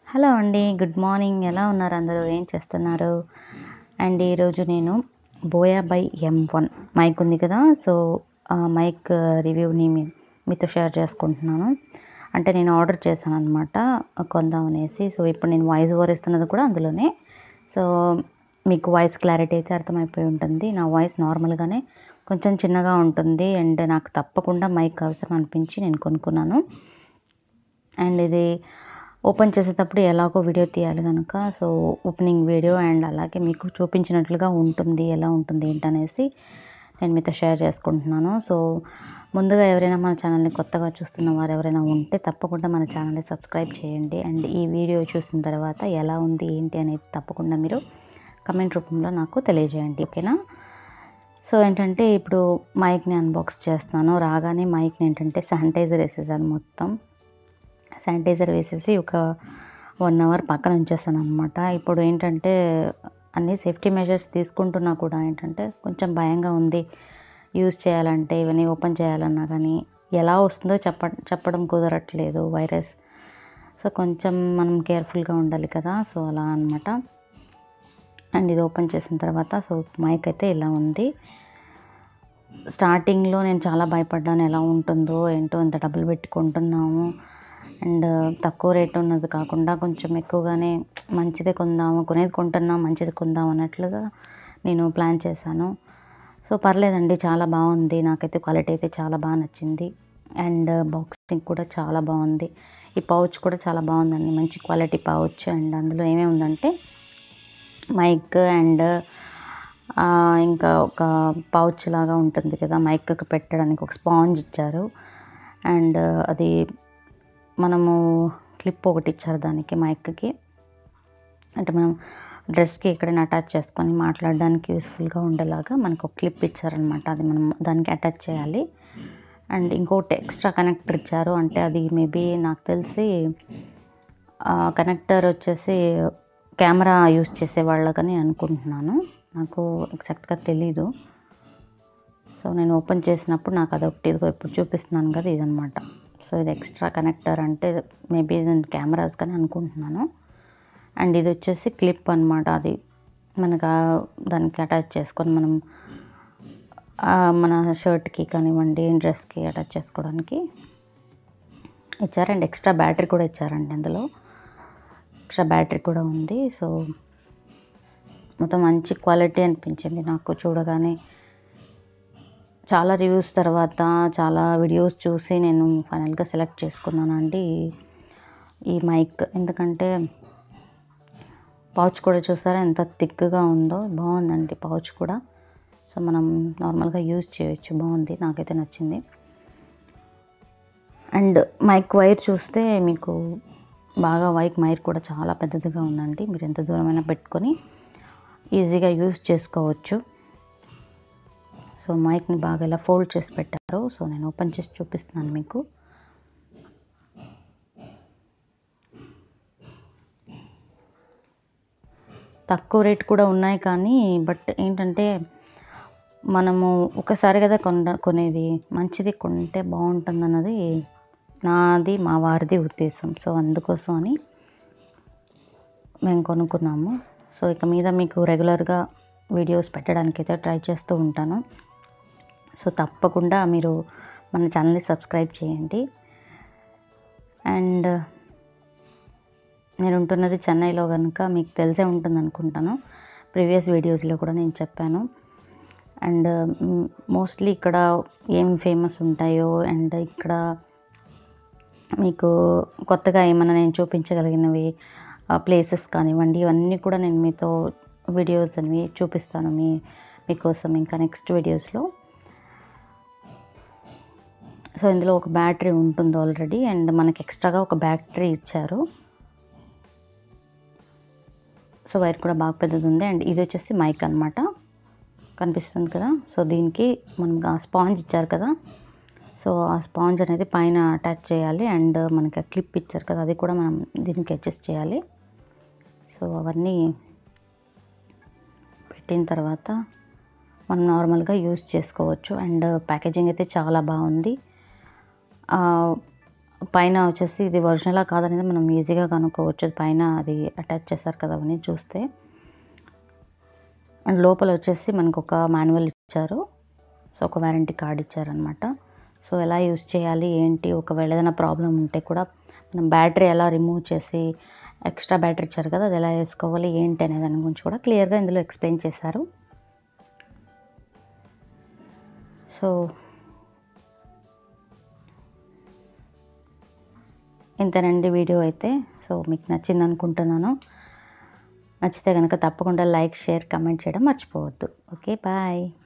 hello అండి good morning ఎలా ఉన్నారు అందరూ ఏం చేస్తున్నారు అండ్ ఈరోజు నేను Boya by M one mic ఉంది కదా సో ఆ మైక్ రివ్యూని మీ మీతో షేర్ చేసుకుంటున్నాను అంటే నేను ఆర్డర్ చేశాను అనమాట కొందాం అనేసి సో ఇప్పుడు నేను వాయిస్ ఓవర్ ఇస్తున్నది కూడా అందులోనే సో మీకు వాయిస్ క్లారిటీ అయితే అర్థమైపోయి ఉంటుంది నా వాయిస్ నార్మల్గానే కొంచెం చిన్నగా ఉంటుంది అండ్ నాకు తప్పకుండా మైక్ అవసరం అనిపించి నేను కొనుక్కున్నాను అండ్ ఇది ఓపెన్ చేసేటప్పుడు ఎలాగో వీడియో తీయాలి కనుక సో ఓపెనింగ్ వీడియో అండ్ అలాగే మీకు చూపించినట్లుగా ఉంటుంది ఎలా ఉంటుంది ఏంటనేసి నేను మీతో షేర్ చేసుకుంటున్నాను సో ముందుగా ఎవరైనా మన ఛానల్ని కొత్తగా చూస్తున్న వారు ఎవరైనా ఉంటే తప్పకుండా మన ఛానల్ని సబ్స్క్రైబ్ చేయండి అండ్ ఈ వీడియో చూసిన తర్వాత ఎలా ఉంది ఏంటి అనేది తప్పకుండా మీరు కమెంట్ రూపంలో నాకు తెలియజేయండి ఓకేనా సో ఏంటంటే ఇప్పుడు మైక్ని అన్బాక్స్ చేస్తున్నాను రాగానే మైక్ని ఏంటంటే శానిటైజర్ వేసేసాను మొత్తం శానిటైజర్ వేసేసి ఒక వన్ అవర్ పక్కన ఉంచేసాను అనమాట ఇప్పుడు ఏంటంటే అన్ని సేఫ్టీ మెజర్స్ తీసుకుంటున్నా కూడా ఏంటంటే కొంచెం భయంగా ఉంది యూజ్ చేయాలంటే ఇవన్నీ ఓపెన్ చేయాలన్నా కానీ ఎలా వస్తుందో చెప్ప చెప్పడం కుదరట్లేదు వైరస్ సో కొంచెం మనం కేర్ఫుల్గా ఉండాలి కదా సో అలా అనమాట అండ్ ఇది ఓపెన్ చేసిన తర్వాత సో మైక్ అయితే ఇలా ఉంది స్టార్టింగ్లో నేను చాలా భయపడ్డాను ఎలా ఉంటుందో ఏంటో ఇంత డబ్బులు పెట్టుకుంటున్నాము అండ్ తక్కువ రేట్ ఉన్నది కాకుండా కొంచెం ఎక్కువగానే మంచిదే కొందాము కొనేది కొంటున్నాం మంచిది కొందాం అన్నట్లుగా నేను ప్లాన్ చేశాను సో పర్లేదండి చాలా బాగుంది నాకైతే క్వాలిటీ అయితే చాలా బాగా నచ్చింది అండ్ బాక్సింగ్ కూడా చాలా బాగుంది ఈ పౌచ్ కూడా చాలా బాగుందండి మంచి క్వాలిటీ పౌచ్ అండ్ అందులో ఏమేమి ఉందంటే మైక్ అండ్ ఇంకా ఒక పౌచ్ లాగా ఉంటుంది కదా మైక్కి పెట్టడానికి ఒక స్పాంజ్ ఇచ్చారు అండ్ అది మనము క్లిప్ ఒకటి ఇచ్చారు దానికి మైక్కి అంటే మనం డ్రెస్కి ఎక్కడైనా అటాచ్ చేసుకొని మాట్లాడడానికి యూస్ఫుల్గా ఉండేలాగా మనకు ఒక క్లిప్ ఇచ్చారనమాట అది మనం దానికి అటాచ్ చేయాలి అండ్ ఇంకోటి ఎక్స్ట్రా కనెక్టర్ ఇచ్చారు అంటే అది మేబీ నాకు తెలిసి కనెక్టర్ వచ్చేసి కెమెరా యూస్ చేసే వాళ్ళకని అనుకుంటున్నాను నాకు ఎగ్జాక్ట్గా తెలీదు సో నేను ఓపెన్ చేసినప్పుడు నాకు అదొకటి ఇదిగో ఇప్పుడు చూపిస్తున్నాను కదా ఇదనమాట సో ఇది ఎక్స్ట్రా కనెక్టర్ అంటే మేబీ కెమెరాస్ కానీ అనుకుంటున్నాను అండ్ ఇది వచ్చేసి క్లిప్ అనమాట అది మనకు దానికి అటాచ్ చేసుకొని మనం మన షర్ట్కి కానివ్వండి డ్రెస్కి అటాచ్ చేసుకోవడానికి ఇచ్చారు అండ్ ఎక్స్ట్రా బ్యాటరీ కూడా ఇచ్చారండి అందులో ఎక్స్ట్రా బ్యాటరీ కూడా ఉంది సో మొత్తం మంచి క్వాలిటీ అనిపించింది నాకు చూడగానే చాలా రివ్యూస్ తర్వాత చాలా వీడియోస్ చూసి నేను ఫైనల్గా సెలెక్ట్ చేసుకున్నానండి ఈ మైక్ ఎందుకంటే పౌచ్ కూడా చూసారా ఎంత థిక్గా ఉందో బాగుందండి పౌచ్ కూడా సో మనం నార్మల్గా యూజ్ చేయొచ్చు బాగుంది నాకైతే నచ్చింది అండ్ మైక్ వైర్ చూస్తే మీకు బాగా వైక్ మైర్ కూడా చాలా పెద్దదిగా ఉందండి మీరు ఎంత దూరమైనా పెట్టుకొని ఈజీగా యూజ్ చేసుకోవచ్చు సో మైక్ని బాగా ఇలా ఫోల్డ్ చేసి పెట్టారు సో నేను ఓపెన్ చేసి చూపిస్తున్నాను మీకు తక్కువ రేట్ కూడా ఉన్నాయి కానీ బట్ ఏంటంటే మనము ఒకసారి కదా కొన కొనేది మంచిది కొంటే బాగుంటుంది అన్నది నాది మా వారిది ఉద్దేశం సో అందుకోసం అని మేము కొనుక్కున్నాము సో ఇక మీద మీకు రెగ్యులర్గా వీడియోస్ పెట్టడానికి అయితే ట్రై చేస్తూ ఉంటాను సో తప్పకుండా మీరు మన ఛానల్ని సబ్స్క్రైబ్ చేయండి అండ్ నేను ఉంటున్నది చెన్నైలో కనుక మీకు తెలిసే ఉంటుంది అనుకుంటాను ప్రీవియస్ వీడియోస్లో కూడా నేను చెప్పాను అండ్ మోస్ట్లీ ఇక్కడ ఏం ఫేమస్ ఉంటాయో అండ్ ఇక్కడ మీకు కొత్తగా ఏమైనా నేను చూపించగలిగినవి ప్లేసెస్ కానివ్వండి ఇవన్నీ కూడా నేను మీతో వీడియోస్ అనేవి చూపిస్తాను మీ మీకోసం ఇంకా నెక్స్ట్ వీడియోస్లో సో ఇందులో ఒక బ్యాటరీ ఉంటుంది ఆల్రెడీ అండ్ మనకి ఎక్స్ట్రాగా ఒక బ్యాటరీ ఇచ్చారు సో వైర్ కూడా బాగా పెద్దది ఉంది అండ్ ఇది వచ్చేసి మైక్ అనమాట కనిపిస్తుంది కదా సో దీనికి మనం ఆ స్పాంజ్ ఇచ్చారు కదా సో ఆ స్పాంజ్ అనేది పైన అటాచ్ చేయాలి అండ్ మనకి క్లిప్ ఇచ్చారు కదా అది కూడా మనం దీనికి అడ్జస్ట్ చేయాలి సో అవన్నీ పెట్టిన తర్వాత మనం నార్మల్గా యూజ్ చేసుకోవచ్చు అండ్ ప్యాకేజింగ్ అయితే చాలా బాగుంది పైన వచ్చేసి ఇది ఒరిజినలా కాదనేది మనం ఈజీగా కనుక్కోవచ్చు పైన అది అటాచ్ చేశారు కదా అవన్నీ చూస్తే అండ్ లోపల వచ్చేసి మనకు ఒక మాన్యువల్ ఇచ్చారు సో ఒక వారంటీ కార్డ్ ఇచ్చారనమాట సో ఎలా యూస్ చేయాలి ఏంటి ఒకవేళ ఏదైనా ప్రాబ్లం ఉంటే కూడా మనం బ్యాటరీ ఎలా రిమూవ్ చేసి ఎక్స్ట్రా బ్యాటరీ ఇచ్చారు కదా అది ఎలా వేసుకోవాలి ఏంటి అనే దాని గురించి కూడా క్లియర్గా ఇందులో ఎక్స్ప్లెయిన్ చేశారు సో ఇంతేనండి వీడియో అయితే సో మీకు నచ్చింది అనుకుంటున్నాను నచ్చితే కనుక తప్పకుండా లైక్ షేర్ కమెంట్ చేయడం మర్చిపోవద్దు ఓకే బాయ్